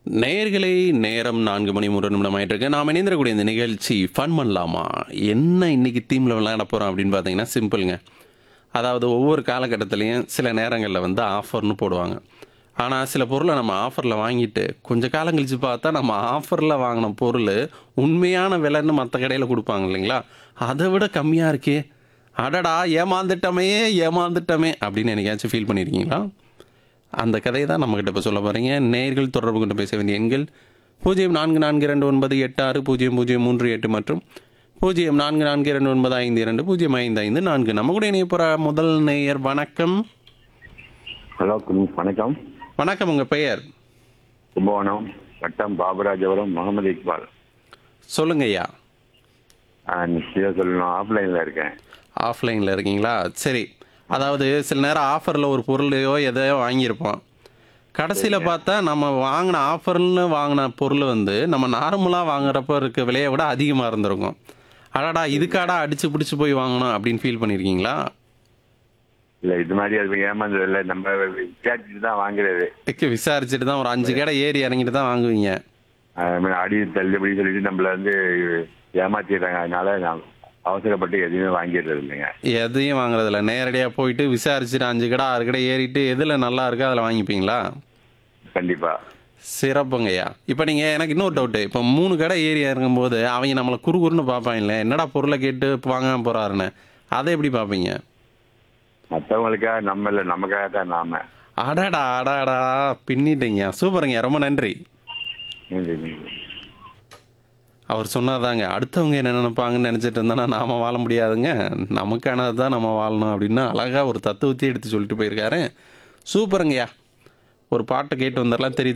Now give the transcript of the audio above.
நேயர்களே நேரம் நான்கு மணி மூன்று நிமிடம் ஆயிட்டு இருக்கு நாம் இணைந்திருக்கக்கூடிய இந்த நிகழ்ச்சி ஃபன் பண்ணலாமா என்ன இன்னைக்கு தீமில் விளையாட போகிறோம் அப்படின்னு பார்த்தீங்கன்னா சிம்பிளுங்க அதாவது ஒவ்வொரு காலகட்டத்திலையும் சில நேரங்களில் வந்து ஆஃபர்னு போடுவாங்க ஆனால் சில பொருளை நம்ம ஆஃபரில் வாங்கிட்டு கொஞ்சம் காலம் கழித்து பார்த்தா நம்ம ஆஃபரில் வாங்கின பொருள் உண்மையான விலைன்னு மற்ற கடையில் கொடுப்பாங்க இல்லைங்களா அதை விட கம்மியாக இருக்கே அடடா ஏமாந்துட்டமே ஏமாந்துட்டமே அப்படின்னு என்னைக்காச்சும் ஃபீல் பண்ணியிருக்கீங்களா அந்த கதையை தான் நம்மக்கிட்ட இப்போ சொல்ல போகிறீங்க நேர்கள் தொடர்பு கொண்டு பேச வேண்டிய எண்கள் பூஜ்ஜியம் நான்கு நான்கு இரண்டு ஒன்பது எட்டு ஆறு பூஜ்ஜியம் பூஜ்ஜியம் மூன்று எட்டு மற்றும் பூஜ்ஜியம் நான்கு நான்கு இரண்டு ஒன்பது ஐந்து இரண்டு பூஜ்ஜியம் ஐந்து ஐந்து நான்கு நம்ம கூட இணைய போகிற முதல் நேயர் வணக்கம் ஹலோ கு- வணக்கம் வணக்கம் உங்கள் பெயர் கும்பகோணம் வட்டம் பாபராஜபுரம் முகமது இக்பால் சொல்லுங்க ஐயா நிச்சயம் சொல்லணும் ஆஃப்லைனில் இருக்கேன் ஆஃப்லைனில் இருக்கீங்களா சரி அதாவது சில நேரம் ஆஃபரில் ஒரு பொருளையோ எதையோ வாங்கியிருப்போம் கடைசியில் பார்த்தா நம்ம வாங்கின ஆஃபர்னு வாங்கின பொருள் வந்து நம்ம நார்மலாக வாங்குறப்ப இருக்க விலையை விட அதிகமாக இருந்திருக்கும் அடடா இதுக்காடா அடிச்சு பிடிச்சி போய் வாங்கணும் அப்படின்னு ஃபீல் பண்ணியிருக்கீங்களா இல்லை இது மாதிரி அது ஏமாந்தது இல்லை நம்ம விசாரிச்சுட்டு தான் வாங்குறது இதுக்கு விசாரிச்சுட்டு தான் ஒரு அஞ்சு கடை ஏறி இறங்கிட்டு தான் வாங்குவீங்க அஹ் அடி தள்ளுபடி சொல்லிட்டு நம்மள வந்து ஏமாத்திடுறாங்க அதனால நான் அவசரப்பட்டு எதுவுமே வாங்கிடுறது இல்லைங்க எதையும் வாங்குறதில்ல நேரடியாக போயிட்டு விசாரிச்சுட்டு அஞ்சு கடை ஆறு கடை ஏறிட்டு எதில் நல்லா இருக்கோ அதில் வாங்கிப்பீங்களா கண்டிப்பா சிறப்புங்கய்யா இப்போ நீங்கள் எனக்கு இன்னொரு டவுட்டு இப்போ மூணு கடை ஏறி இறங்கும்போது அவங்க நம்மளை குறுகுறுன்னு பார்ப்பாங்கல்ல என்னடா பொருளை கேட்டு வாங்காம போகிறாருன்னு அதை எப்படி பார்ப்பீங்க மற்றவங்களுக்காக நம்ம இல்லை நமக்காக தான் நாம அடடா அடாடா பின்னிட்டீங்க சூப்பருங்க ரொம்ப நன்றி நன்றி, நன்றி. அவர் சொன்னாதாங்க அடுத்தவங்க என்ன நினைப்பாங்கன்னு நினச்சிட்டு இருந்தானா நாம வாழ முடியாதுங்க நமக்கானது தான் நம்ம வாழணும் அப்படின்னு அழகாக ஒரு தத்துவத்தையே எடுத்து சொல்லிட்டு போயிருக்காரு சூப்பருங்கய்யா ஒரு பாட்டை கேட்டு வந்துடலாம் தெரியுது